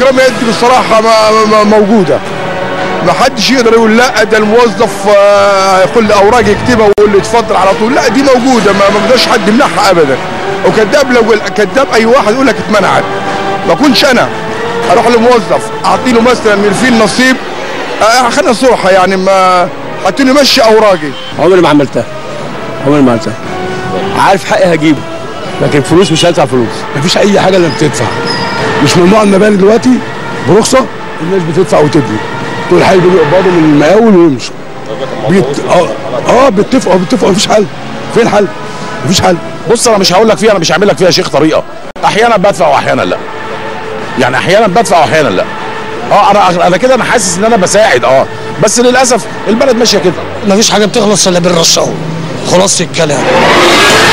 رمي يد بصراحه ما ما موجوده ما حدش يقدر يقول لا ده الموظف آه، يقول لي اوراق يكتبها ويقول لي اتفضل على طول لا دي موجوده ما ما بقدرش حد يمنعها ابدا وكذاب لو كذاب اي واحد يقول لك اتمنعت ما اكونش انا اروح لموظف اعطي له مثلا من الفيل نصيب آه، خلينا صراحه يعني ما حتى يمشي اوراقي عمري ما عملتها عمري ما عملتها عارف حقي هجيبه لكن فلوس مش هدفع فلوس مفيش اي حاجه الا بتدفع مش ممنوع المباني دلوقتي برخصه الناس بتدفع وتبني طول الحي بيجوا يقبضوا من المقاول ويمشوا بيت... اه اه بيتفقوا بيتفقوا مفيش حل فين الحل؟ مفيش حل بص انا مش هقول لك فيها انا مش هعمل لك فيها شيخ طريقه احيانا بدفع واحيانا لا يعني احيانا بدفع واحيانا لا اه انا انا كده انا حاسس ان انا بساعد اه بس للاسف البلد ماشيه كده مفيش حاجه بتخلص الا بالرشاوي خلاص الكلام